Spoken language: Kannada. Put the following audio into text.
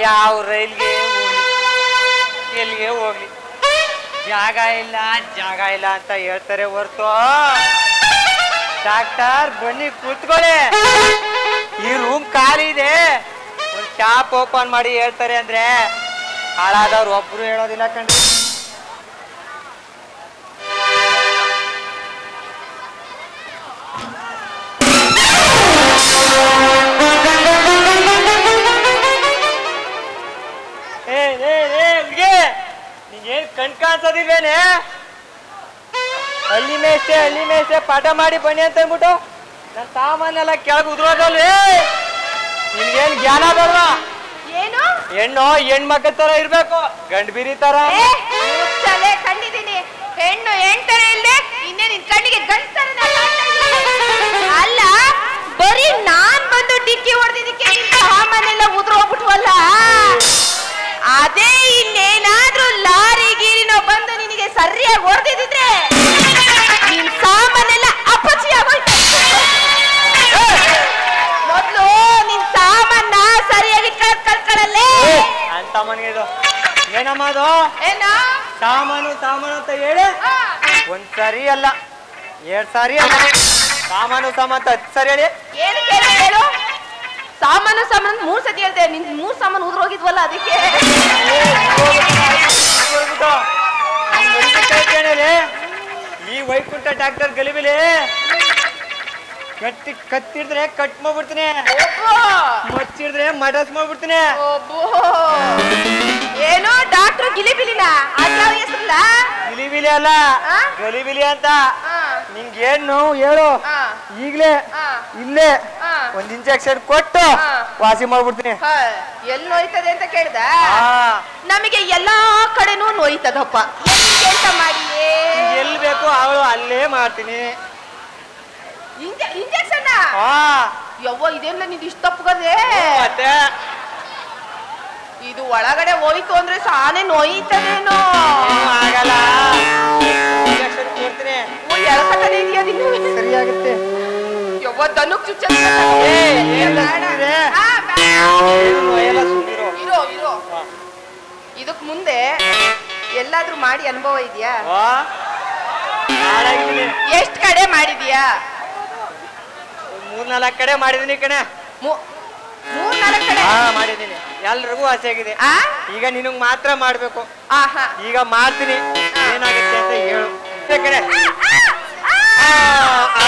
ಯಾವ ರೈಲ್ಗೆ ಹೋಗ್ಲಿ ಎಲ್ಲಿಗೆ ಹೋಗ್ಲಿ ಜಾಗ ಇಲ್ಲ ಜಾಗ ಇಲ್ಲ ಅಂತ ಹೇಳ್ತಾರೆ ಹೊರ್ತು ಡಾಕ್ಟರ್ ಬನ್ನಿ ಕೂತ್ಕೊಳ್ಳಿ ಈ ರೂಮ್ ಖಾಲಿ ಇದೆ ಒಂದು ಶಾಪ್ ಓಪನ್ ಮಾಡಿ ಹೇಳ್ತಾರೆ ಅಂದ್ರೆ ಹಾಳಾದವ್ರು ಒಬ್ರು ಹೇಳೋದಿಲ್ಲ ಕಣ್ರಿ ಏ ಏ ಏ ಹುಡ್ಗಿ ನಿಂಗೇನ್ ಕಣ್ ಕಾಣಿಸೋದಿಲ್ವೇನೆ ಹಳ್ಳಿ ಮೇಷ್ಟೆ ಹಳ್ಳಿ ಮೇಷ್ಟೆ ಪಾಠ ಮಾಡಿ ಬನ್ನಿ ಅಂತ ಅಂದ್ಬಿಟ್ಟು ನನ್ನ ಸಾಮಾನೆಲ್ಲ ಕೆಳಗೆ ಉದುರೋದಲ್ವೇ ನಿನ್ಗೇನ್ ಜ್ಞಾನ ಬಲ್ವಾ ಏನು ಹೆಣ್ಣು ಹೆಣ್ಮಕ್ಳ ತರ ಇರ್ಬೇಕು ಗಂಡ್ ಬಿರಿ ತರ ಏ ಹುಚ್ಚಲೆ ಕಂಡಿದ್ದೀನಿ ಹೆಣ್ಣು ಹೆಣ್ತರ ಇಲ್ದೆ ಇನ್ನೇ ನಿನ್ ಕಣ್ಣಿಗೆ ಗಂಡ್ತರನ ಕಾಣ್ತಾ ಇದೆ. ಅಲ್ಲ ಬರೀ ನಾನ್ ಬಂದು ಡಿಕ್ಕಿ ಹೊಡೆದಿದ್ದಕ್ಕೆ ಸಾಮಾನೆಲ್ಲ ಉದುರು ಹೋಗ್ಬಿಟ್ವಲ್ಲ ಅದೇ ಇನ್ನೇನಾದ್ರೂ ಲಾರಿ ಗೀರಿನೋ ಬಂದು ನಿನಗೆ ಸರಿಯಾಗಿ ಹೊಡೆದಿದ್ರೆ ನಿನ್ ಸಾಮಾನೆಲ್ಲ ಅಪಚಿ ಆಗೋಯ್ತು ಮೊದ್ಲು ನಿನ್ ಸಾಮಾನ ಸರಿಯಾಗಿ ಇಟ್ಕೊಳಕ್ ಕಲ್ತ್ಕೊಳ್ಳಲ್ಲೇ ಅಂತ ಮನೆಗೆ ಇದು ಏನಮ್ಮ ಅದು ಏನೋ ಸಾಮಾನು ಸಾಮಾನು ಅಂತ ಹೇಳಿ ಆ. ಒಂದ್ ಸರಿ ಅಲ್ಲ ಎರಡ್ ಸಾರಿ ಅಲ್ಲ ಸಾಮಾನು ಸಾಮಾನು ಅಂತ ಹತ್ತು ಸರಿ ಹೇಳಿ ಏನಕ್ಕೆ ಹೇಳು ಹೇಳು ಸಾಮಾನು ಸಾಮಾನು ಮೂರ್ ಸತಿ ಹೇಳ್ದೆ ನಿನ್ ಮೂರ್ ಸಾಮಾನು ಉದ್ರ ಹೋಗಿದ್ವಲ್ಲ ಅದಕ್ಕೆ ಹೋಗ್ಬಿಟ್ಟು ನಮ್ ಮನೆಗೆ ಕಳ್ಕೊಂಡೇನೆ. ಈ ವೈಕುಂಠ ಡಾಕ್ಟರ್ ಗಲಿಬಿಲಿ ಕಟ್ಟಿ ಕತ್ತಿಡಿದ್ರೆ ಕಟ್ ಮಾಡ್ಬಿಡ್ತೀನಿ ಒಬ್ಬೋ, ಮಚ್ಚಿಡಿದ್ರೆ ಮಡಸ್ ಮಾಡ್ಬಿಡ್ತೀನಿ ಒಬ್ಬೋ. ಏನೋ ಡಾಕ್ಟ್ರು ಗಿಲಿಬಿಲಿನ ಅದ್ಯಾವ ಹೆಸರಲ್ಲ ಗಿಲಿಬಿಲಿ ಅಲ್ಲ ಆ? ಗಲಿಬಿಲಿ ಅಂತ ಆ, ನಿಂಗೆ ಏನ್ ನೋವು ಹೇಳು ಆ, ಈಗ್ಲೇ ಆ, ಇಲ್ಲೇ ಆ. ಒಂದ್ ಇಂಜೆಕ್ಷನ್ ಕೊಟ್ಟು ಆ. ವಾಸಿ ಮಾಡ್ಬಿಡ್ತೀನಿ ಹ, ಎಲ್ ನೋಯ್ತದೆ ಅಂತ ಕೇಳ್ದ ಆ, ನಮಗೆ ಎಲ್ಲಾ ಕಡೆನೂ ನೋಯ್ತದಪ್ಪ ಎಲ್ಲಿ ಕೆಲ್ಸ ಮಾಡಿಯೇ ಎಲ್ ಬೇಕು ಅವಳು ಅಲ್ಲೇ ಮಾಡ್ತೀನಿ ಇಂಜೆಕ್ಷನ್ ಆ, ಯವ್ವ ಇದೆಲ್ಲ ನಿಂದು ಇಷ್ಟ ತಪ್ಪಗದೆ ಮತ್ತೆ ಇದು ಒಳಗಡೆ ಹೋಯ್ತು ಅಂದ್ರೆ ಸಾನೆ ನೋಯ್ತದೇನೋ ಏನೂ ಆಗಲ್ಲ ಇಂಜೆಕ್ಷನ್ ಕೊಡ್ತೀನಿ ಎಳಸಕಡೆ ಇದೆಯಾ ನೀನು ಸರಿಯಾಗುತ್ತೆ ಯವ್ವ ದನಕ್ ಚುಚ್ಚ ಏ, ಏನ್ ಸುಮ್ನಿರೆ? ಏನು ನೋಯಲ್ಲ ಸುಮ್ನಿರು. ಇರೋ ಇರೋ ಆ. ಇದಕ್ ಮುಂದೆ ಎಲ್ಲಾದ್ರೂ ಮಾಡಿ ಅನುಭವ ಇದೆಯಾ ಆ, ಹಾಳಾಗಿದ್ದೀನಿ ಎಷ್ಟ್ ಕಡೆ ಮಾಡಿದ್ಯಾ ಒಂದ್ ಮೂರ್ ನಾಲ್ಕು ಕಡೆ ಮಾಡಿದೀನಿ ಕಣೆ ಮೂ- ಮೂರ್ ನಾಲ್ಕು ಕಡೆ ಹಾ ಮಾಡಿದೀನಿ ಎಲ್ರಿಗೂ ಆಸೆ ಆಗಿದೆ ಆ ಈಗ ನಿನಗ್ ಮಾತ್ರ ಮಾಡ್ಬೇಕು ಆಹಾ ಈಗ ಮಾಡ್ತೀನಿ ಏನಾಗುತ್ತೆ ಅಂತ ಹೇಳು ಅಷ್ಟೇ ಕಣೆ ಆ, ಆ,